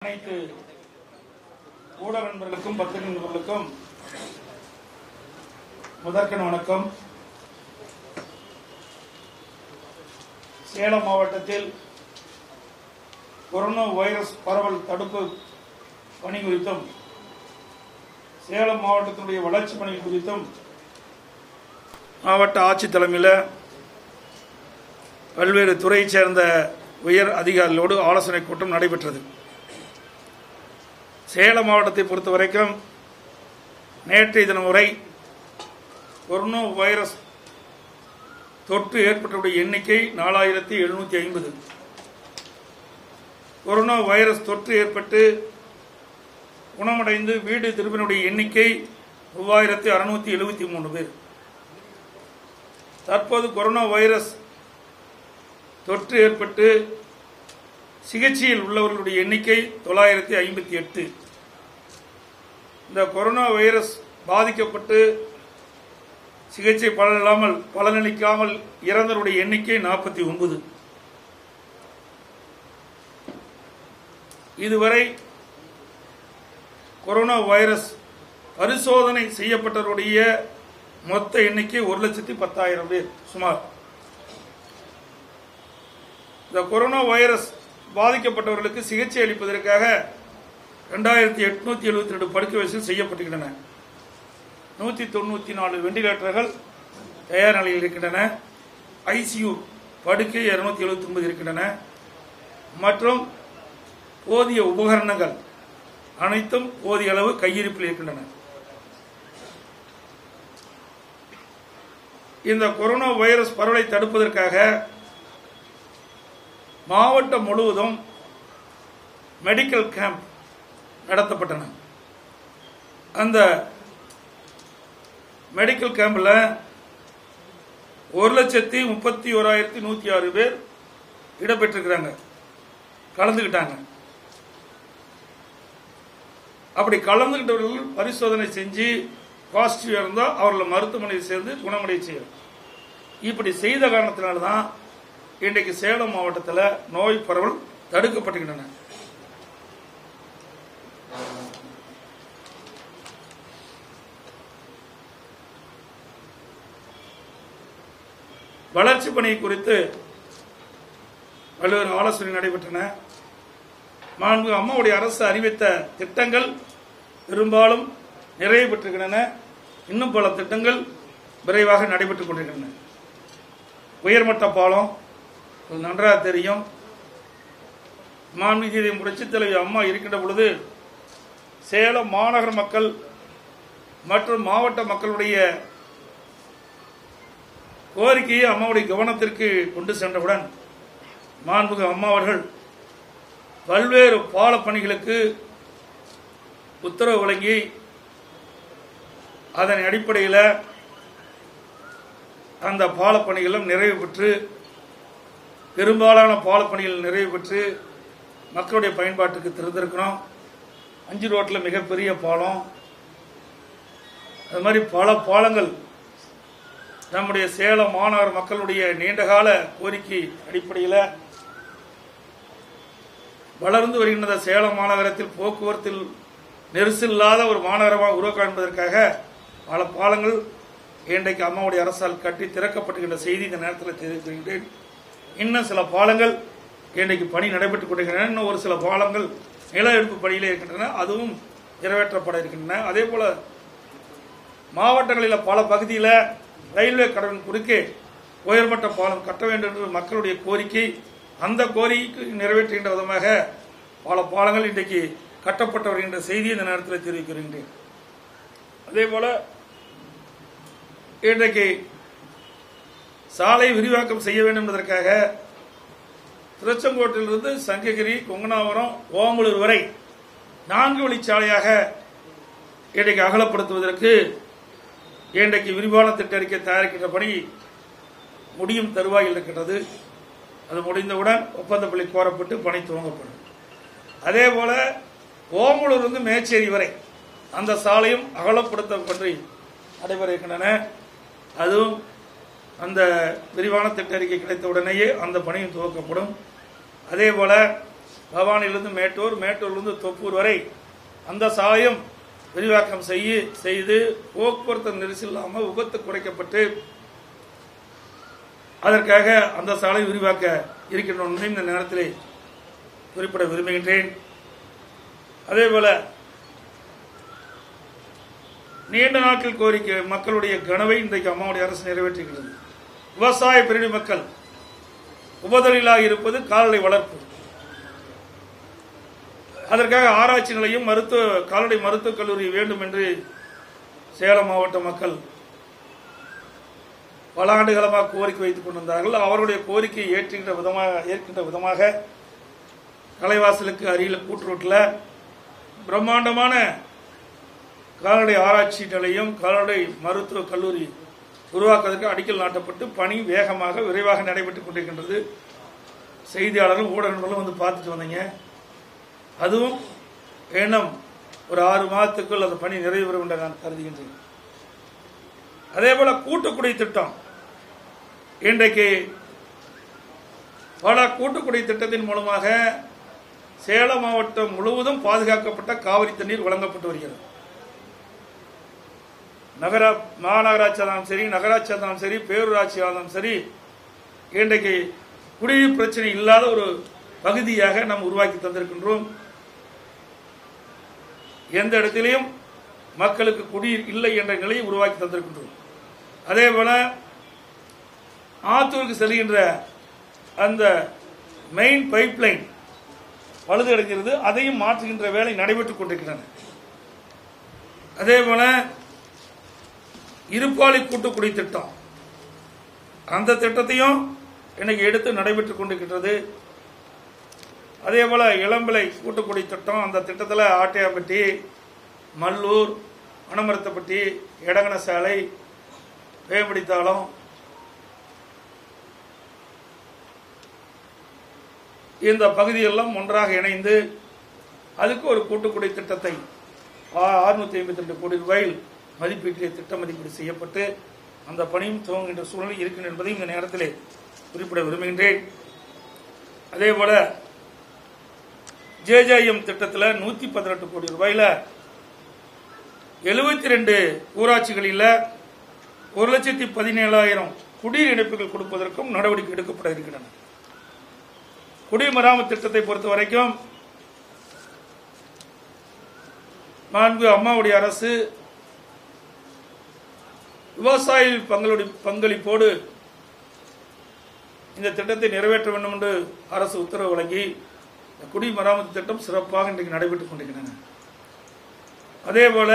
அனைத்து ஊடக நண்பர்களுக்கும் பத்திரிகை நண்பர்களுக்கும் முதற்கண் வணக்கம் சேலம் மாவட்டத்தில் கொரோனா வைரஸ் பரவல் தடுப்பு பணி குறித்தும் சேலம் மாவட்டத்தினுடைய வளர்ச்சி பணி குறித்தும் மாவட்ட ஆட்சித் தலைமையில் பல்வேறு துறையைச் சேர்ந்த உயர் அதிகாரிகளோடு ஆலோசனை கூட்டம் நடைபெற்றது சேலம் மாவட்டத்தை பொறுத்த வரைக்கும் நேற்றைய தினம் வரை கொரோனா வைரஸ் தொற்று ஏற்பட்டவுடைய எண்ணிக்கை நாலாயிரத்தி எழுநூற்றி ஐம்பது கொரோனா வைரஸ் தொற்று ஏற்பட்டு குணமடைந்து வீடு திரும்பினுடைய எண்ணிக்கை மூவாயிரத்தி அறுநூத்தி எழுபத்தி மூணு பேர் தற்போது கொரோனா வைரஸ் தொற்று ஏற்பட்டு சிகிச்சையில் உள்ளவர்களுடைய எண்ணிக்கை தொள்ளாயிரத்தி ஐம்பத்தி எட்டு இந்த கொரோனா வைரஸ் பாதிக்கப்பட்டு சிகிச்சை பலனில்லாமல் பலனளிக்காமல் இறந்தவருடைய எண்ணிக்கை நாற்பத்தி ஒன்பது இதுவரை கொரோனா வைரஸ் பரிசோதனை செய்யப்பட்டவருடைய மொத்த எண்ணிக்கை ஒரு லட்சத்தி பத்தாயிரம் பேர் சுமார் இந்த கொரோனா வைரஸ் பாதிக்கப்பட்டவர்களுக்கு சிகிச்சை அளிப்பதற்காக ரெண்டாயிரத்தி எட்நூத்தி எழுபத்தி ரெண்டு படுக்கை வசதி செய்யப்பட்டுள்ளன நூற்றி தொண்ணூற்றி நாலு வெண்டிலேட்டர்கள் தயார் நிலையில் இருக்கின்றன ஐசியு படுக்கை இருநூத்தி எழுபத்தி ஒன்பது இருக்கின்றன மற்றும் போதிய உபகரணங்கள் அனைத்தும் போதிய அளவு கையிருப்பில் இருக்கின்றன இந்த கொரோனா வைரஸ் பரவலை தடுப்பதற்காக மாவட்டம் முழுவதும் மெடிக்கல் கேம்ப் நடத்தப்பட்டன அந்த மெடிக்கல் கேம்பில் ஒரு லட்சத்தி முப்பத்தி ஓராயிரத்தி நூற்றி ஆறு பேர் இடம்பெற்றிருக்கிறாங்க கலந்துக்கிட்டாங்க அப்படி கலந்துக்கிட்டவர்கள் பரிசோதனை செஞ்சு பாசிட்டிவ் இருந்தால் அவர்களை மருத்துவமனையில் சேர்ந்து குணமடைய செய்யும் இப்படி செய்த காரணத்தினால தான் இன்றைக்கு சேலம் மாவட்டத்தில் நோய் பரவல் தடுக்கப்பட்டுகின்றன வளர்ச்சி பணி குறித்து பல்வேறு ஆலோசனை நடைபெற்றன மாண்பு அம்மாவுடைய அரசு அறிவித்த திட்டங்கள் பெரும்பாலும் நிறைவு பெற்றிருக்கின்றன இன்னும் பல திட்டங்கள் விரைவாக நடைபெற்றுக் கொண்டிருக்கின்றன உயர்மட்ட பாலம் அது நன்றாக தெரியும் மாண்புமிகு புரட்சித் தலைவி அம்மா இருக்கின்ற பொழுது சேலம் மாநகர மக்கள் மற்றும் மாவட்ட மக்களுடைய கோரிக்கையை அம்மாவுடைய கவனத்திற்கு கொண்டு சென்றவுடன் மாண்புமிகு அம்மா அவர்கள் பல்வேறு பால பணிகளுக்கு உத்தரவு வழங்கி அதன் அடிப்படையில் அந்த பாலப்பணிகளும் நிறைவு பெற்று பெரும்பாலான பாலப்பணிகள் நிறைவு பெற்று மக்களுடைய பயன்பாட்டுக்கு திறந்திருக்கிறோம் அஞ்சு ரோட்டில் மிகப்பெரிய பாலம் அது மாதிரி பல பாலங்கள் நம்முடைய சேலம் மாநகர மக்களுடைய நீண்டகால கோரிக்கை அடிப்படையில் வளர்ந்து வருகின்ற சேலம் மாநகரத்தில் போக்குவரத்தில் நெரிசல் இல்லாத ஒரு மாநகரமாக உருவாக்க என்பதற்காக பல பாலங்கள் இன்றைக்கு அம்மாவுடைய அரசால் கட்டி திறக்கப்பட்டுகின்ற செய்தி இந்த நேரத்தில் தெரிவிக்கின்றேன் இன்னும் சில பாலங்கள் இன்றைக்கு பணி நடைபெற்றுக் கொண்டிருக்கின்றன இன்னும் ஒரு சில பாலங்கள் நில எடுப்பு பணியிலே இருக்கின்றன அதுவும் நிறைவேற்றப்பட இருக்கின்றன அதே போல மாவட்டங்களில் பல பகுதியில் ரயில்வே கடலின் குறுக்கே உயர்மட்ட பாலம் கட்ட வேண்டும் என்று மக்களுடைய கோரிக்கை அந்த கோரிக்கைக்கு நிறைவேற்றுகின்ற விதமாக பல பாலங்கள் இன்றைக்கு கட்டப்பட்டு வருகின்ற செய்தி இந்த நேரத்தில் தெரிவிக்கின்றேன் அதே போல இன்றைக்கு சாலை விரிவாக்கம் செய்ய வேண்டும் என்பதற்காக திருச்செங்கோட்டிலிருந்து சங்ககிரி கொங்கனாபுரம் ஓமலூர் வரை நான்கு வழிச்சாலையாக இன்றைக்கு அகலப்படுத்துவதற்கு இன்றைக்கு விரிவான திட்ட அறிக்கை தயாரிக்கின்ற பணி முடியும் தருவாயில் இருக்கின்றது அது முடிந்தவுடன் ஒப்பந்தப்பள்ளி கோரப்பட்டு பணி துவங்கப்படும் அதே போல ஓமலூர் மேச்சேரி வரை அந்த சாலையும் அகலப்படுத்த பற்றி நடைபெற இருக்கின்றன அதுவும் அந்த விரிவான திட்ட அறிக்கை கிடைத்த உடனேயே அந்த பணியும் துவக்கப்படும் அதே போல பவானியிலிருந்து மேட்டூர் மேட்டூர்லேருந்து தொப்பூர் வரை அந்த சாலையும் விரிவாக்கம் செய்ய செய்து போக்குவரத்து நெரிசல் இல்லாமல் விபத்து குறைக்கப்பட்டு அதற்காக அந்த சாலை விரிவாக்க இருக்கின்ற ஒன்றை இந்த நேரத்திலே குறிப்பிட விரும்புகின்றேன் அதேபோல நீண்ட நாட்கள் கோரிக்கை மக்களுடைய கனவை இன்றைக்கு அம்மாவுடைய அரசு நிறைவேற்றுகிறது விவசாய பிரிவு மக்கள் உபதொழிலாக இருப்பது கால்நடை வளர்ப்பு அதற்காக ஆராய்ச்சி நிலையம் மருத்துவ கால்நடை மருத்துவக் கல்லூரி வேண்டும் என்று சேலம் மாவட்ட மக்கள் பல ஆண்டுகாலமாக கோரிக்கை வைத்துக் கொண்டிருந்தார்கள் அவருடைய கோரிக்கையை ஏற்றுகின்ற விதமாக ஏற்கின்ற விதமாக கலைவாசலுக்கு அருகில் கூட்டுரோட்டில் பிரம்மாண்டமான கால்நடை ஆராய்ச்சி நிலையம் கால்நடை மருத்துவக் கல்லூரி உருவாக்குவதற்கு அடிக்கல் நாட்டப்பட்டு பணி வேகமாக விரைவாக நடைபெற்றுக் கொண்டிருக்கின்றது செய்தியாளரும் ஊடகங்களும் வந்து பார்த்துட்டு வந்தீங்க அதுவும் இன்னும் ஒரு ஆறு மாதத்துக்குள் அந்த பணி நிறைவு பெறும் என்று நான் கருதுகின்றேன் அதே போல கூட்டுக்குடி திட்டம் இன்றைக்கு பல கூட்டுக்குடி திட்டத்தின் மூலமாக சேலம் மாவட்டம் முழுவதும் பாதுகாக்கப்பட்ட காவிரி தண்ணீர் வழங்கப்பட்டு வருகிறது நகர மாநகராட்சி இருந்தாலும் சரி நகராட்சி இருந்தாலும் சரி பேரூராட்சி இருந்தாலும் சரி இன்றைக்கு குடிநீர் பிரச்சனை இல்லாத ஒரு பகுதியாக நாம் உருவாக்கி தந்திருக்கின்றோம் எந்த இடத்திலையும் மக்களுக்கு குடிநீர் இல்லை என்ற நிலையை உருவாக்கி தந்திருக்கின்றோம் அதே போல ஆத்தூருக்கு செல்கின்ற அந்த மெயின் பைப் லைன் பழுது அடைகிறது அதையும் மாற்றுகின்ற வேலை நடைபெற்றுக் கொண்டிருக்கின்றன அதே போல இருப்பாளி கூட்டுக்குடி திட்டம் அந்த திட்டத்தையும் இன்னைக்கு எடுத்து நடைபெற்றுக் கொண்டிருக்கின்றது அதே போல இளம்பிள்ளை கூட்டுக்குடி திட்டம் அந்த திட்டத்தில் ஆட்டையாம்பட்டி மல்லூர் மணமரத்தப்பட்டி எடங்கன சாலை வேம்படித்தாளம் இந்த பகுதியெல்லாம் ஒன்றாக இணைந்து அதுக்கு ஒரு கூட்டுக்குடி திட்டத்தை அறுநூத்தி ஐம்பத்தி ரெண்டு கோடி ரூபாயில் மதிப்பீட்டிலே திட்ட மதிப்பீடு செய்யப்பட்டு அந்த பணியும் துவங்குகின்ற சூழ்நிலை இருக்கின்ற என்பதை இந்த நேரத்திலே குறிப்பிட விரும்புகின்றேன் அதே போல ஜேஜேஎம் திட்டத்தில் நூத்தி பதினெட்டு கோடி ரூபாயில எழுபத்தி ரெண்டு ஊராட்சிகளில் ஒரு லட்சத்தி பதினேழாயிரம் குடிநீர் இணைப்புகள் கொடுப்பதற்கும் நடவடிக்கை எடுக்கப்பட இருக்கின்றன குடிமராமத்து திட்டத்தை பொறுத்த வரைக்கும் மாண்பு அம்மாவுடைய அரசு விவசாய பங்களுடைய பங்களிப்போடு இந்த திட்டத்தை நிறைவேற்ற வேண்டும் என்று அரசு உத்தரவு வழங்கி இந்த குடிமராமத்து திட்டம் சிறப்பாக இன்றைக்கு நடைபெற்றுக் கொண்டிருக்கின்றன அதே போல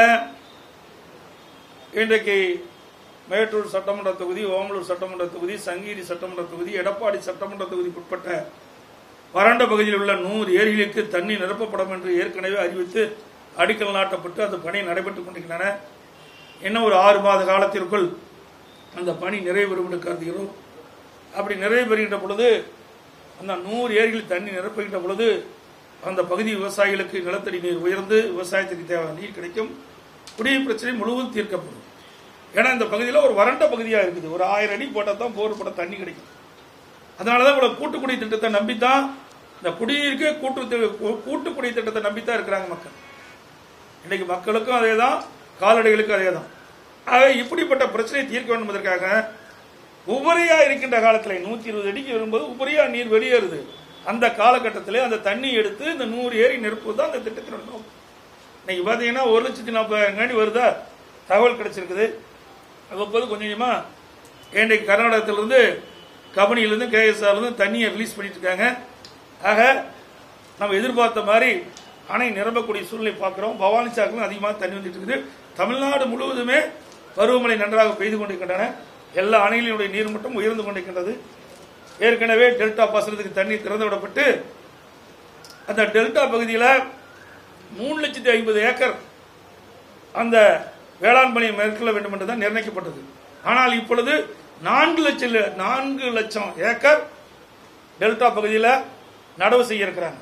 இன்றைக்கு மேட்டூர் சட்டமன்ற தொகுதி ஓமலூர் சட்டமன்ற தொகுதி சங்ககிரி சட்டமன்ற தொகுதி எடப்பாடி சட்டமன்ற தொகுதிக்கு உட்பட்ட வறண்ட பகுதியில் உள்ள நூறு ஏரிகளுக்கு தண்ணி நிரப்பப்படும் என்று ஏற்கனவே அறிவித்து அடிக்கல் நாட்டப்பட்டு அந்த பணி நடைபெற்றுக் கொண்டிருக்கின்றன இன்னும் ஒரு ஆறு மாத காலத்திற்குள் அந்த பணி நிறைவேறும் என்று கருதுகிறோம் அப்படி நிறைவு பெறுகின்ற பொழுது அந்த நூறு ஏரிகளில் தண்ணி நிரப்புகின்ற பொழுது அந்த பகுதி விவசாயிகளுக்கு நிலத்தடி நீர் உயர்ந்து விவசாயத்துக்கு தேவையான நீர் கிடைக்கும் குடிநீர் பிரச்சனை முழுவதும் தீர்க்கப்படும் ஏன்னா இந்த பகுதியில் ஒரு வறண்ட பகுதியாக இருக்குது ஒரு ஆயிரம் அடி போட்டால் தான் போர் போட தண்ணி கிடைக்கும் அதனால தான் இவ்வளோ கூட்டுக்குடி திட்டத்தை நம்பித்தான் இந்த குடிநீருக்கு கூட்டு தி- கூட்டுக்குடி திட்டத்தை நம்பித்தான் இருக்கிறாங்க மக்கள் இன்னைக்கு மக்களுக்கும் அதே தான் கால்நடைகளுக்கும் அதே தான் ஆக இப்படிப்பட்ட பிரச்சனையை தீர்க்க வேண்டும் என்பதற்காக உபரியா இருக்கின்ற காலத்தில் நூத்தி இருபது அடிக்கு வரும்போது உபரியா நீர் வெளியேறுது அந்த காலகட்டத்தில் அந்த தண்ணி எடுத்து இந்த நூறு ஏரி நிரப்புவது தான் அந்த திட்டத்தினோட நோக்கம் இன்னைக்கு பார்த்தீங்கன்னா ஒரு லட்சத்தி நாற்பதாயிரம் காண்டி வருதா தகவல் கிடைச்சிருக்குது அவ்வப்போது கொஞ்சம் கொஞ்சமா இன்றைக்கு கர்நாடகத்திலிருந்து கபனியிலிருந்து கேஎஸ்ஆர்லேருந்து தண்ணியை ரிலீஸ் பண்ணிட்டு இருக்காங்க ஆக நம்ம எதிர்பார்த்த மாதிரி அணை நிரம்பக்கூடிய சூழ்நிலை பார்க்கிறோம் பவானி சாக்கரும் அதிகமாக தண்ணி வந்துட்டு இருக்குது தமிழ்நாடு முழுவதுமே பருவமழை நன்றாக பெய்து கொண்டிருக்கின்றன எல்லா அணைகளினுடைய நீர்மட்டம் உயர்ந்து கொண்டிருக்கின்றது ஏற்கனவே டெல்டா பாசனத்துக்கு தண்ணீர் திறந்து விடப்பட்டு அந்த டெல்டா பகுதியில் மூணு லட்சத்தி ஐம்பது ஏக்கர் அந்த வேளாண் பணியை மேற்கொள்ள வேண்டும் என்று தான் நிர்ணயிக்கப்பட்டது ஆனால் இப்பொழுது நான்கு லட்சம் நான்கு லட்சம் ஏக்கர் டெல்டா பகுதியில் நடவு செய்ய இருக்கிறாங்க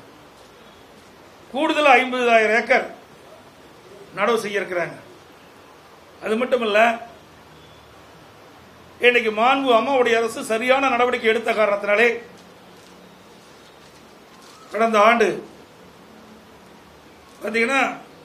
கூடுதல் ஐம்பதாயிரம் ஏக்கர் நடவு செய்ய இருக்கிறாங்க அது மட்டும் இல்ல இன்னைக்கு மாண்பு அம்மாவுடைய அரசு சரியான நடவடிக்கை எடுத்த காரணத்தினாலே கடந்த ஆண்டு பார்த்தீங்கன்னா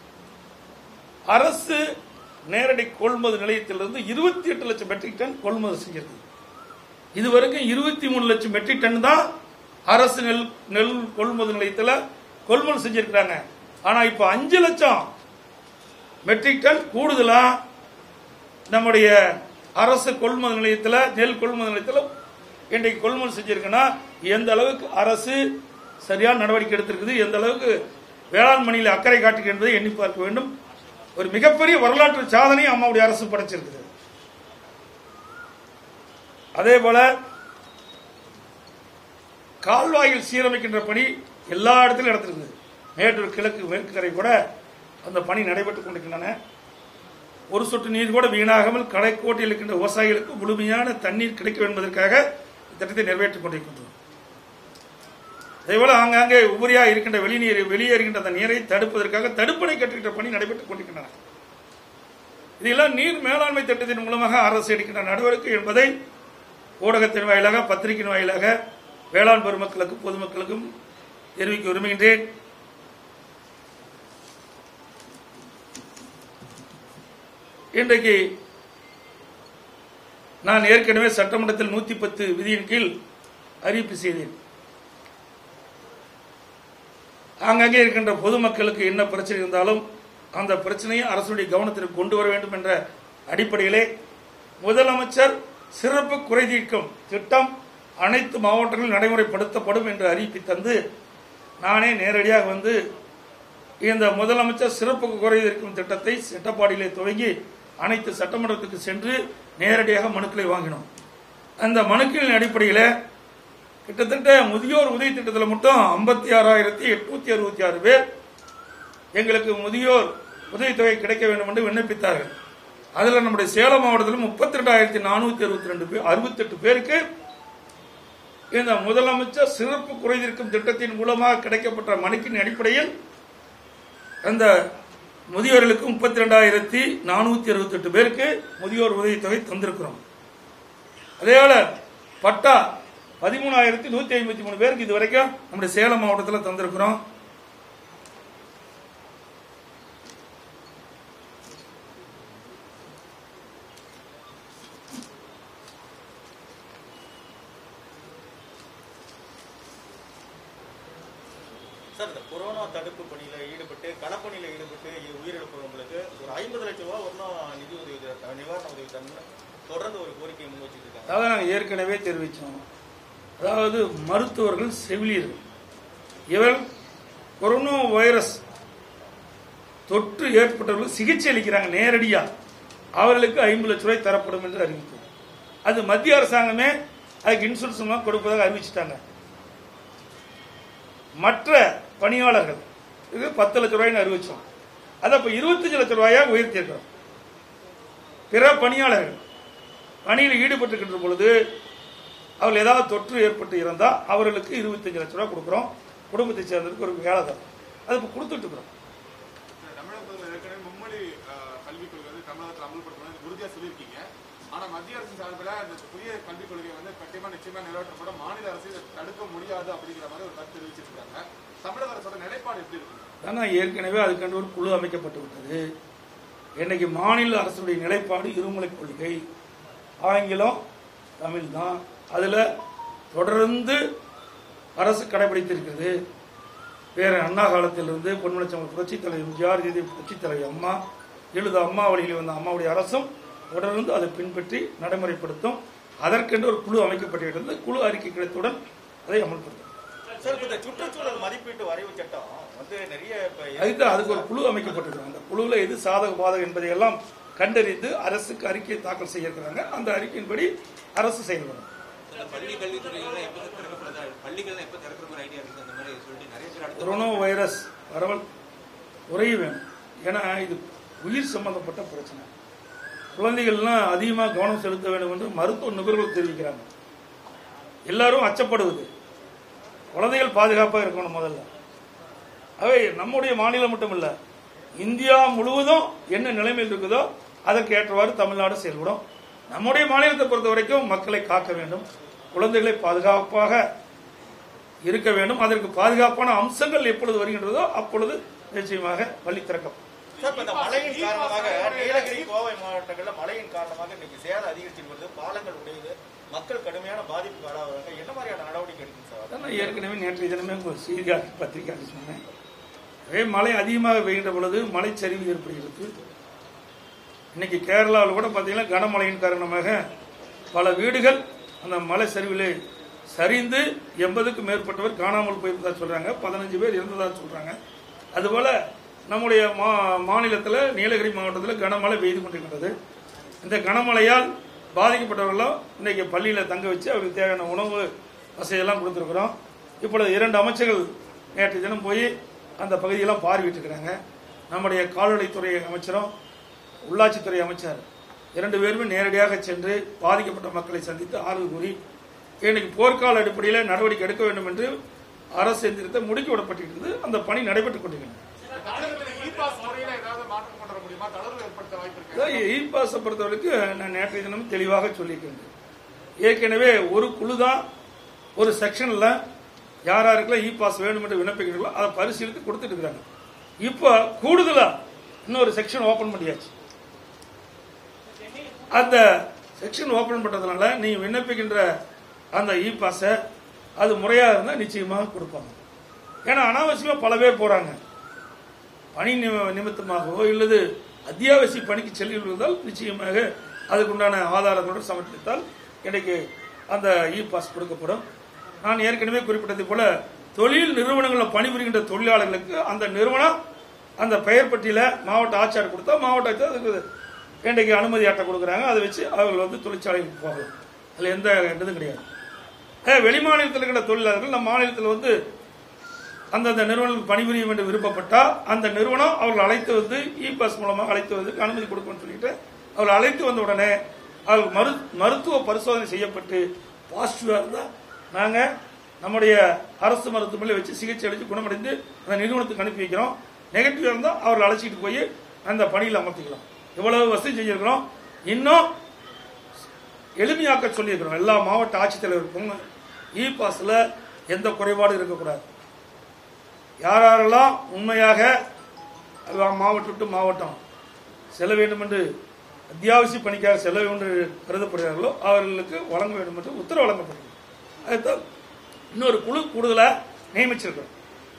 அரசு நேரடி கொள்முதல் நிலையத்திலிருந்து இருபத்தி எட்டு லட்சம் மெட்ரிக் டன் கொள்முதல் செஞ்சிருக்கு இதுவரைக்கும் இருபத்தி மூணு லட்சம் மெட்ரிக் டன் தான் அரசு நெல் நெல் கொள்முதல் நிலையத்தில் கொள்முதல் செஞ்சிருக்கிறாங்க ஆனா இப்போ அஞ்சு லட்சம் மெட்ரிக் டன் கூடுதலா நம்முடைய அரசு கொள்முதல் நிலையத்தில் நெல் கொள்முதல் நிலையத்தில் இன்றைக்கு கொள்முதல் செஞ்சிருக்குன்னா எந்த அளவுக்கு அரசு சரியான நடவடிக்கை எடுத்திருக்குது எந்த அளவுக்கு வேளாண் மணியில் அக்கறை காட்டுகின்றதை எண்ணி பார்க்க வேண்டும் ஒரு மிகப்பெரிய வரலாற்று சாதனை அம்மாவுடைய அரசு படைச்சிருக்குது அதே போல கால்வாயில் சீரமைக்கின்ற பணி எல்லா இடத்திலும் நடத்திருக்குது மேட்டூர் கிழக்கு மேற்கு கரை கூட அந்த பணி நடைபெற்றுக் கொண்டிருக்கின்றன ஒரு சொட்டு நீர் கூட வீணாகாமல் கடைக்கோட்டில் இருக்கின்ற விவசாயிகளுக்கு முழுமையான தண்ணீர் கிடைக்கும் என்பதற்காக திட்டத்தை நிறைவேற்றிக் கொண்டிருக்கின்றோம் அதேபோல ஆங்காங்கே உபரியா இருக்கின்ற வெளிநீர் வெளியேறுகின்ற அந்த நீரை தடுப்பதற்காக தடுப்பணை கட்டுகின்ற பணி நடைபெற்றுக் கொண்டிருக்கின்றன இதெல்லாம் நீர் மேலாண்மை திட்டத்தின் மூலமாக அரசு எடுக்கின்ற நடவடிக்கை என்பதை ஊடகத்தின் வாயிலாக பத்திரிகையின் வாயிலாக வேளாண் பெருமக்களுக்கு பொதுமக்களுக்கும் தெரிவிக்க விரும்புகின்றேன் இன்றைக்கு நான் ஏற்கனவே சட்டமன்றத்தில் நூத்தி பத்து விதியின் கீழ் அறிவிப்பு செய்தேன் ஆங்காங்கே இருக்கின்ற பொதுமக்களுக்கு என்ன பிரச்சனை இருந்தாலும் அந்த பிரச்சனையை அரசுடைய கவனத்திற்கு கொண்டு வர வேண்டும் என்ற அடிப்படையிலே முதலமைச்சர் சிறப்பு குறை தீர்க்கும் திட்டம் அனைத்து மாவட்டங்களிலும் நடைமுறைப்படுத்தப்படும் என்று அறிவிப்பு தந்து நானே நேரடியாக வந்து இந்த முதலமைச்சர் சிறப்பு குறை தீர்க்கும் திட்டத்தை செட்டப்பாடியிலே துவங்கி அனைத்து சட்டமன்றத்துக்கு சென்று நேரடியாக மனுக்களை வாங்கினோம் அந்த மனுக்களின் அடிப்படையில் கிட்டத்தட்ட முதியோர் உதவி திட்டத்தில் மட்டும் ஐம்பத்தி ஆறாயிரத்தி எட்நூத்தி அறுபத்தி ஆறு பேர் எங்களுக்கு முதியோர் உதவித்தொகை கிடைக்க வேண்டும் என்று விண்ணப்பித்தார்கள் அதில் நம்முடைய சேலம் மாவட்டத்தில் முப்பத்தி ரெண்டாயிரத்தி நானூத்தி அறுபத்தி ரெண்டு பேர் அறுபத்தெட்டு பேருக்கு இந்த முதலமைச்சர் சிறப்பு குறைதீர்க்கும் திட்டத்தின் மூலமாக கிடைக்கப்பட்ட மனுக்கின் அடிப்படையில் அந்த முதியோர்களுக்கு முப்பத்தி ரெண்டாயிரத்தி நானூத்தி அறுபத்தி எட்டு பேருக்கு முதியோர் உதவித்தொகை தந்திருக்கிறோம் அதே போல பட்டா பதிமூணாயிரத்தி நூத்தி ஐம்பத்தி மூணு பேருக்கு இது வரைக்கும் நம்முடைய சேலம் மாவட்டத்தில் தந்திருக்கிறோம் சார் இந்த கொரோனா தடுப்பு பணியில ஈடுபட்டு களப்பணியில ஈடுபட்டு இ- உயிரிழப்பவங்களுக்கு ஒரு ஐம்பது லட்சம் ரூபாய் வரணும் நிதி உதவி த- நிவாரண உதவி தரணும்னு தொடர்ந்து ஒரு கோரிக்கையை முன் வச்சுட்டு இருக்காங்க அதாவது நாங்கள் ஏற்கனவே தெரிவித்தோம் அதாவது மருத்துவர்கள் செவிலியர்கள் இவர் கொரோனா வைரஸ் தொற்று ஏற்பட்டவர்களுக்கு சிகிச்சை அளிக்கிறாங்க நேரடியாக அவர்களுக்கு ஐம்பது லட்ச ரூபாய் தரப்படும் என்று அறிவித்தோம் அது மத்திய அரசாங்கமே அதுக்கு இன்சூரன்ஸ் மூலம் கொடுப்பதாக அறிவிச்சிட்டாங்க மற்ற பணியாளர்கள் இது பத்து லட்ச ரூபாய்னு அறிவிச்சோம் அதை இப்போ இருபத்தஞ்சு லட்ச ரூபாயா உயர்த்தியிருக்கிறோம் பிற பணியாளர்கள் பணியில் ஈடுபட்டிருக்கின்ற பொழுது அவர்கள் ஏதாவது தொற்று ஏற்பட்டு இருந்தால் அவர்களுக்கு இருபத்தஞ்சு லட்ச ரூபா கொடுக்குறோம் குடும்பத்தை சேர்ந்ததுக்கு ஒரு வேலை தான் அது இப்போ கொடுத்துட்டு இருக்கிறோம் தமிழகத்தில் ஏற்கனவே மும்மொழி அஹ், கல்விக் கொள்கை வந்து தமிழகத்தில் அமல்படுத்தணும் உறுதியா சொல்லியிருக்கீங்க ஆனா மத்திய அரசு சார்பில் இந்த புதிய கல்விக் கொள்கையை வந்து கண்டிப்பா நிச்சயமா நிறைவேற்றப்படும் மாநில அரசு இதை தடுக்க முடியாது அப்படிங்கிற மாதிரி ஒரு கருத்து தெரிவிச்சிருக்காங்க தமிழக அரசோட நிலைப்பாடு எப்படி இருக்கு ஆனால் ஏற்கனவே அதுக்கென்று ஒரு குழு அமைக்கப்பட்டு விட்டது இன்னைக்கு மாநில அரசுடைய நிலைப்பாடு இருமொழி கொள்கை ஆங்கிலம் தமிழ் தான் அதில் தொடர்ந்து அரசு கடைபிடித்திருக்கிறது வேற அண்ணா காலத்திலிருந்து பொன்மனச்சம்பளம் புரட்சித் தலைவர் எம்ஜிஆர் தேதி புரட்சித் தலைவர் அம்மா எழுத அம்மா வழியில் வந்த அம்மாவுடைய அரசும் தொடர்ந்து அதை பின்பற்றி நடைமுறைப்படுத்தும் அதற்கென்று ஒரு குழு அமைக்கப்பட்டிருக்கிறது குழு அறிக்கை கிடைத்தவுடன் அதை அமல்படுத்தும் சார் இப்ப இந்த சுற்றுச்சூழல் மதிப்பீட்டு வரைவு சட்டம் வந்து நிறைய இப்ப அதுக்கு அதுக்கு ஒரு குழு அமைக்கப்பட்டிருக்காங்க அந்த குழுவில் எது சாதக பாதகம் என்பதை எல்லாம் கண்டறிந்து அரசுக்கு அறிக்கை தாக்கல் செய்ய இருக்கிறாங்க அந்த அறிக்கையின்படி அரசு செயல்படும் இந்த பள்ளி கல்வித்துறைகள்லாம் எப்போ திறக்கப்படுதா பள்ளிகள்லாம் எப்போ திறக்கிற ஒரு ஐடியா இருக்கு அந்த மாதிரி சொல்லிட்டு நிறைய பேர் அடுத்த கொரோனா வைரஸ் பரவல் குறைய வேணும் ஏன்னா இது உயிர் சம்பந்தப்பட்ட பிரச்சனை குழந்தைகள்லாம் அதிகமாக கவனம் செலுத்த வேண்டும் என்று மருத்துவ நிபுணர்கள் தெரிவிக்கிறாங்க எல்லாரும் அச்சப்படுவது குழந்தைகள் பாதுகாப்பாக இருக்கணும் முதல்ல அவை நம்முடைய மாநிலம் மட்டும் இல்ல இந்தியா முழுவதும் என்ன நிலைமையில் இருக்குதோ அதற்கு ஏற்றவாறு தமிழ்நாடு செயல்படும் நம்முடைய மாநிலத்தை பொறுத்த வரைக்கும் மக்களை காக்க வேண்டும் குழந்தைகளை பாதுகாப்பாக இருக்க வேண்டும் அதற்கு பாதுகாப்பான அம்சங்கள் எப்பொழுது வருகின்றதோ அப்பொழுது நிச்சயமாக பள்ளி திறக்கப்படும் சார் இப்ப இந்த மழையின் காரணமாக நீலகிரி கோவை மாவட்டங்கள்ல மழையின் காரணமாக இன்னைக்கு சேதம் அதிகரிச்சு வருது பாலங்கள் உடையுது மக்கள் கடுமையான பாதிப்புக்கு ஆளாகிறாங்க என்ன மாதிரியான நடவடிக்கை எடுக்கும் சார் அதான் நான் ஏற்கனவே நேற்றைய தினமே உங்கள் செய்தியாளர் பத்திரிகையாக சொன்னேன் அதே மழை அதிகமாக பெய்கின்ற பொழுது மலைச்சரிவு ஏற்படுகிறது இன்னைக்கு கேரளாவில் கூட பார்த்தீங்கன்னா கனமழையின் காரணமாக பல வீடுகள் அந்த மலை சரிவிலே சரிந்து எண்பதுக்கும் மேற்பட்டவர் காணாமல் போயிருந்ததா சொல்றாங்க பதினஞ்சு பேர் இருந்ததா சொல்றாங்க அதுபோல நம்முடைய மா மாநிலத்தில் நீலகிரி மாவட்டத்தில் கனமழை பெய்து கொண்டிருக்கிறது இந்த கனமழையால் பாதிக்கப்பட்டவர்களும் இன்னைக்கு பள்ளியில் தங்க வச்சு அவருக்கு தேவையான உணவு வசதியெல்லாம் கொடுத்துருக்குறோம் இப்பொழுது இரண்டு அமைச்சர்கள் நேற்று தினம் போய் அந்த பகுதியெல்லாம் பார்வையிட்டிருக்கிறாங்க நம்முடைய கால்நடைத்துறை அமைச்சரும் உள்ளாட்சித்துறை அமைச்சர் இரண்டு பேருமே நேரடியாக சென்று பாதிக்கப்பட்ட மக்களை சந்தித்து ஆறுதல் கூறி இன்னைக்கு போர்க்கால அடிப்படையில் நடவடிக்கை எடுக்க வேண்டும் என்று அரசு எந்திரத்தை முடுக்கி விடப்பட்டிருக்கிறது அந்த பணி நடைபெற்றுக் கொண்டிருக்கிறது தமிழகத்துல இ பாஸ் முறையில ஏதாவது மாற்றம் கொண்டு வர முடியுமா தளர்வு ஏற்படுத்த வாய்ப்பு இருக்கு இ பாஸை பொறுத்தவரைக்கும் நான் நேற்றைய தினம் தெளிவாக சொல்லியிருக்கேன் ஏற்கனவே ஒரு குழு தான் ஒரு செக்ஷன்ல யார் யாருக்கெல்லாம் இ பாஸ் வேணும் என்று விண்ணப்பிக்கிறீங்களோ அதை பரிசீலித்து கொடுத்துட்டு இருக்காங்க இப்போ கூடுதலா இன்னொரு செக்ஷன் ஓபன் பண்ணியாச்சு அந்த செக்ஷன் ஓபன் பண்றதுனால நீ விண்ணப்பிக்கின்ற அந்த இ பாஸை அது முறையா இருந்தா நிச்சயமாக கொடுப்பாங்க ஏன்னா அனாவசியமா பல பேர் போறாங்க பணி நிம- நிமித்தமாகவோ இல்லது அத்தியாவசிய பணிக்கு செல்லுவதால் நிச்சயமாக அதுக்குண்டான ஆதாரத்தோடு சமர்ப்பித்தால் இன்றைக்கு அந்த இ பாஸ் கொடுக்கப்படும் நான் ஏற்கனவே குறிப்பிட்டது போல தொழில் நிறுவனங்களில் பணிபுரிகின்ற தொழிலாளர்களுக்கு அந்த நிறுவனம் அந்த பெயர் பட்டியல மாவட்ட ஆட்சியர் கொடுத்தா மாவட்ட ஆட்சியர் அதுக்கு இன்றைக்கு அனுமதி அட்டை கொடுக்குறாங்க அதை வச்சு அவர்கள் வந்து தொழிற்சாலைக்கு போகலாம் அதில் எந்த இதுவும் கிடையாது அஹ் வெளிமாநிலத்தில் இருக்கிற தொழிலாளர்கள் நம்ம மாநிலத்தில் வந்து அந்தந்த நிறுவனங்களுக்கு பணிபுரிய வேண்டும் விருப்பப்பட்டா அந்த நிறுவனம் அவர்கள் அழைத்து வந்து இ பாஸ் மூலமாக அழைத்து வந்து அனுமதி கொடுக்கணும்னு சொல்லிட்டு அவர்கள் அழைத்து வந்த உடனே அவர்கள் மரு மருத்துவ பரிசோதனை செய்யப்பட்டு பாசிட்டிவா இருந்தா நாங்க நம்முடைய அரசு மருத்துவமனையில் வச்சு சிகிச்சை அளித்து குணமடைந்து அந்த நிறுவனத்துக்கு அனுப்பி வைக்கிறோம் நெகட்டிவ் இருந்தால் அவர்கள் அழைச்சிட்டு போய் அந்த பணியில் அமர்த்திக்கலாம் இவ்வளவு வசதி செஞ்சிருக்கிறோம் இன்னும் எளிமையாக்க சொல்லியிருக்கிறோம் எல்லா மாவட்ட ஆட்சித்தலைவருக்கும் இ பாஸ்ல எந்த குறைபாடும் இருக்கக்கூடாது யார் யாரெல்லாம் உண்மையாக அது மாவட்டம் விட்டு மாவட்டம் செல்ல வேண்டும் என்று அத்தியாவசிய பணிக்காக செல்ல வேண்டும் என்று கருதப்படுகிறார்களோ அவர்களுக்கு வழங்க வேண்டும் என்று உத்தரவு வழங்கப்பட்டது அதுதான் இன்னொரு குழு கூடுதலாக நியமிச்சிருக்கிறோம்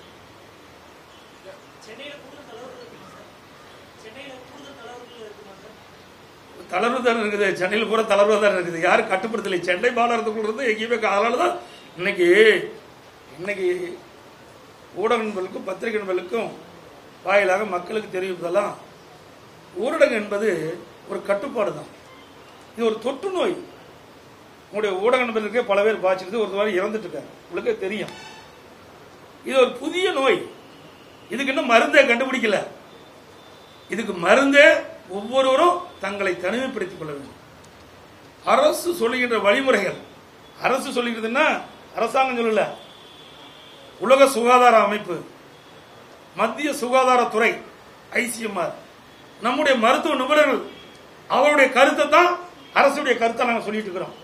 சென்னையில கூடுதல் தளர்வுகள் இருக்குமா சார் சென்னையில கூடுதல் தளர்வுகள் இருக்குமா சார் தளர்வு தான் இருக்குது சென்னையில் பூரா தளர்வு தான் இருக்குது யாரும் கட்டுப்படுத்தலை சென்னை மாநகரத்துக்குள்ள இருந்து எங்கேயுமே அதனால தான் இன்னைக்கு இன்னைக்கு ஊடக நண்பர்களுக்கும் பத்திரிகை நண்பர்களுக்கும் வாயிலாக மக்களுக்கு தெரிவிப்பதெல்லாம் ஊரடங்கு என்பது ஒரு கட்டுப்பாடு தான் இது ஒரு தொற்று நோய் உங்களுடைய ஊடக நண்பர்களுக்கே பல பேர் பாய்ச்சிருக்கு ஒரு மாதிரி இறந்துட்டு இருக்காங்க உங்களுக்கே தெரியும் இது ஒரு புதிய நோய் இதுக்கு இன்னும் மருந்தே கண்டுபிடிக்கல இதுக்கு மருந்தே ஒவ்வொருவரும் தங்களை தனிமைப்படுத்திக் கொள்ள வேண்டும் அரசு சொல்லுகின்ற வழிமுறைகள் அரசு சொல்லுகிறதுன்னா அரசாங்கம் சொல்லல உலக சுகாதார அமைப்பு மத்திய சுகாதாரத்துறை ஐசிஎம்ஆர் நம்முடைய மருத்துவ நிபுணர்கள் அவருடைய கருத்தை தான் அரசுடைய கருத்தை நாங்கள் சொல்லிட்டு இருக்கிறோம்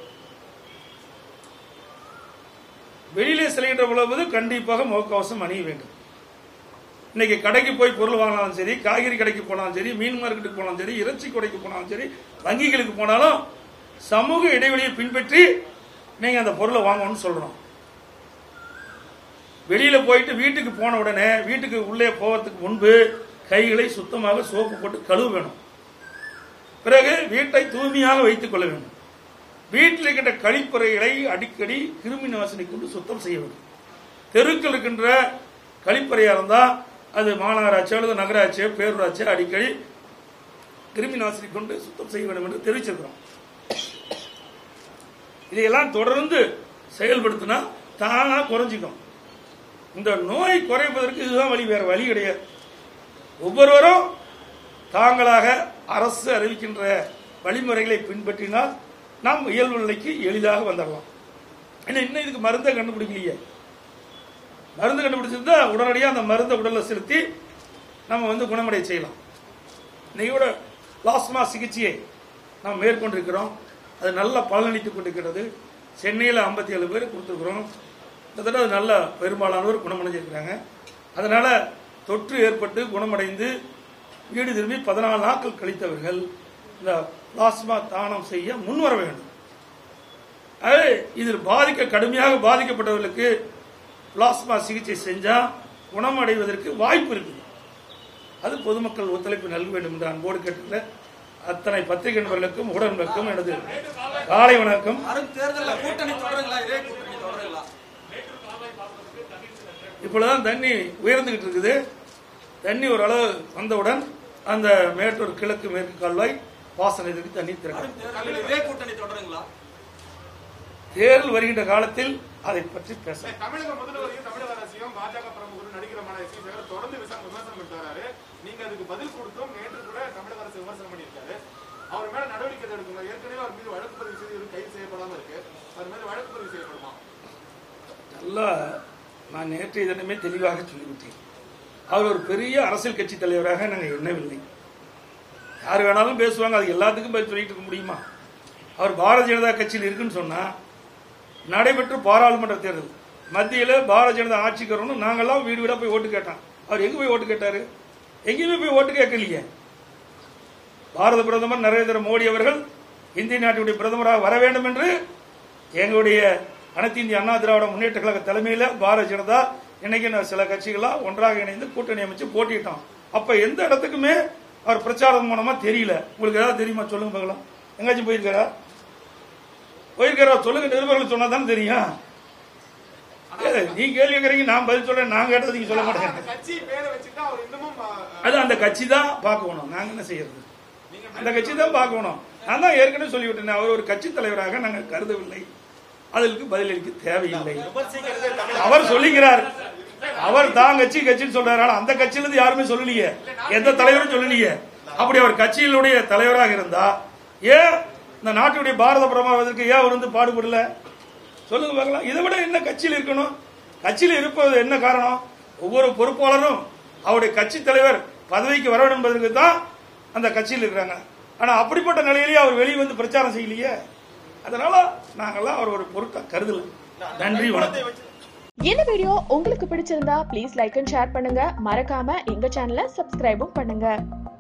வெளியிலே செல்கின்ற பொழுது கண்டிப்பாக முகக்கவசம் அணிய வேண்டும் இன்னைக்கு கடைக்கு போய் பொருள் வாங்கினாலும் சரி காய்கறி கடைக்கு போனாலும் சரி மீன் மார்க்கெட்டுக்கு போனாலும் சரி இறைச்சி கடைக்கு போனாலும் சரி வங்கிகளுக்கு போனாலும் சமூக இடைவெளியை பின்பற்றி நீங்க அந்த பொருளை வாங்கணும்னு சொல்றோம் வெளியில போயிட்டு வீட்டுக்கு போன உடனே வீட்டுக்கு உள்ளே போவதற்கு முன்பு கைகளை சுத்தமாக சோப்பு போட்டு கழுவ வேணும் பிறகு வீட்டை தூய்மையாக வைத்துக் கொள்ள வேண்டும் வீட்டில் இருக்கின்ற கழிப்பறைகளை அடிக்கடி கிருமி நாசினி கொண்டு சுத்தம் செய்ய வேண்டும் தெருக்கள் இருக்கின்ற கழிப்பறையா இருந்தா அது மாநகராட்சி அல்லது நகராட்சியோ பேரூராட்சியோ அடிக்கடி கிருமி நாசினி கொண்டு சுத்தம் செய்ய வேண்டும் என்று தெரிவிச்சிருக்கிறோம் இதையெல்லாம் தொடர்ந்து செயல்படுத்தினா தானா குறைஞ்சிக்கும் இந்த நோய் குறைப்பதற்கு இதுதான் வழி வேற வழி கிடையாது ஒவ்வொருவரும் தாங்களாக அரசு அறிவிக்கின்ற வழிமுறைகளை பின்பற்றினால் நாம் இயல்பு நிலைக்கு எளிதாக வந்துடலாம் ஏன்னா இன்னும் இதுக்கு மருந்தை கண்டுபிடிக்கலையே மருந்து கண்டுபிடிச்சிருந்தா உடனடியாக அந்த மருந்தை உடல்ல செலுத்தி நம்ம வந்து குணமடைய செய்யலாம் இன்னையோட பிளாஸ்மா சிகிச்சையை நாம் மேற்கொண்டிருக்கிறோம் அது நல்ல பலனளித்துக் கொண்டிருக்கிறது சென்னையில் ஐம்பத்தி ஏழு பேர் கொடுத்துருக்குறோம் கிட்டத்தட்ட அது நல்ல பெரும்பாலானோர் குணமடைஞ்சிருக்கிறாங்க அதனால தொற்று ஏற்பட்டு குணமடைந்து வீடு திரும்பி பதினாலு நாட்கள் கழித்தவர்கள் இந்த பிளாஸ்மா தானம் செய்ய முன்வர வேண்டும் அது இதில் பாதிக்க கடுமையாக பாதிக்கப்பட்டவர்களுக்கு பிளாஸ்மா சிகிச்சை செஞ்சா குணமடைவதற்கு வாய்ப்பு இருக்குது அது பொதுமக்கள் ஒத்துழைப்பு நல்க வேண்டும் என்று அன்போடு கேட்டுள்ள அத்தனை பத்திரிகை நண்பர்களுக்கும் உடன்பர்களுக்கும் எனது காலை வணக்கம் வரும் தேர்தலில் கூட்டணி தொடருங்களா இதே கூட்டணி தொடருங்களா இப்பொழுதுதான் தண்ணி உயர்ந்துகிட்டு இருக்குது தண்ணி ஓரளவு வந்தவுடன் அந்த மேட்டூர் கிழக்கு மேற்கு கால்வாய் பாசனத்துக்கு தண்ணி திறக்கும் வரும் தேர்தலில் இதே கூட்டணி தொடருங்களா தேர்தல் வருகின்ற காலத்தில் அதை பற்றி பேசலாம் தமிழக முதல்வரையும் தமிழக அரசையும் பாஜக பிரமுகரும் நடிகரமான எஸ் வி சேகர் தொடர்ந்து விசா- விமர்சனம் பண்ணிட்டு வராரு நீங்க அதுக்கு பதில் கொடுத்தும் நேற்று கூட தமிழக அரசு விமர்சனம் பண்ணியிருக்காரு அவர் மேல நடவடிக்கை எதுவும் எடுக்கணும் ஏற்கனவே அவர் மீது வழக்கு பதிவு செய்து இவரு கைது செய்யப்படாம இருக்கு அவர் மேல வழக்கு பதிவு செய்யப்படுமா நல்லா நான் நேற்றைய தினமே தெளிவாக சொல்லிவிட்டேன் அவர் ஒரு பெரிய அரசியல் கட்சி தலைவராக நாங்கள் எண்ணவில்லை யார் வேணாலும் பேசுவாங்க அது எல்லாத்துக்கும் பதில் சொல்லிட்டு இருக்க முடியுமா அவர் பாரதிய ஜனதா கட்சியில் இருக்குன்னு சொன்னா நடைபெற்ற பாராளுமன்ற தேர்தல் மத்தியில் பாரதிய ஜனதா ஆட்சிக்கு வரணும் நாங்கெல்லாம் வீடு வீடா போய் ஓட்டு கேட்டோம் அவர் எங்க போய் ஓட்டு கேட்டாரு எங்கேயுமே போய் ஓட்டு கேட்கலையே பாரத பிரதமர் நரேந்திர மோடி அவர்கள் இந்திய நாட்டுடைய பிரதமராக வர வேண்டும் என்று எங்களுடைய அனைத்து இந்திய அண்ணா திராவிட முன்னேற்ற கழக தலைமையில பாரதிய ஜனதா இன்னைக்கு நான் சில கட்சிகளா ஒன்றாக இணைந்து கூட்டணி அமைச்சு போட்டிட்டோம் அப்ப எந்த இடத்துக்குமே அவர் பிரச்சாரம் மூலமா தெரியல உங்களுக்கு ஏதாவது தெரியுமா சொல்லுங்க பார்க்கலாம் எங்காச்சும் போயிருக்காரா போயிருக்காரா சொல்லுங்க நிருபர்கள் சொன்னா தானே தெரியும் ஏய், நீ கேள்வி கேட்கறீங்க நான் பதில் சொல்றேன் நான் கேட்டது நீங்க சொல்ல மாட்டேன் அந்த கட்சி பேரை வச்சுட்டு அவர் இன்னமும் ஆ, ஆ, அது அந்த கட்சி தான் பார்க்கணும் நாங்க என்ன செய்யறது அந்த கட்சி தான் பார்க்கணும் நான் தான் ஏற்கனவே சொல்லிவிட்டேன் அவர் ஒரு கட்சி தலைவராக நாங்கள் கருதவில்லை அதற்கு பதிலளிக்க தேவையில்லை விமர்சிக்கிறது தமிழக அவர் சொல்லுகிறார் அவர் தான் கட்சி கட்சின்னு சொல்றாரு ஆனா அந்த கட்சியில இருந்து யாருமே சொல்லலையே எந்த தலைவரும் சொல்லலையே அப்படி அவர் கட்சியினுடைய தலைவராக இருந்தா ஏன் இந்த நாட்டுடைய பாரத பிரமாவதற்கு ஏன் அவர் வந்து பாடுபடல சொல்லுங்க பார்க்கலாம் இதை விட என்ன கட்சியில் இருக்கணும் கட்சியில் இருப்பது என்ன காரணம் ஒவ்வொரு பொறுப்பாளரும் அவருடைய கட்சி தலைவர் பதவிக்கு வர வேண்டும் என்பதற்கு தான் அந்த கட்சியில் இருக்கிறாங்க ஆனா அப்படிப்பட்ட நிலையிலேயே அவர் வெளியே வந்து பிரச்சாரம் செய்யலையே அதனால நாங்கெல்லாம் அவர் ஒரு பொருட்டா கருதல நன்றி வணக்கம் இந்த வீடியோ உங்களுக்கு பிடிச்சிருந்தா ப்ளீஸ் லைக் அண்ட் ஷேர் பண்ணுங்க மறக்காம எங்க சேனலை சப்ஸ்கிரைபும் பண்ணுங்க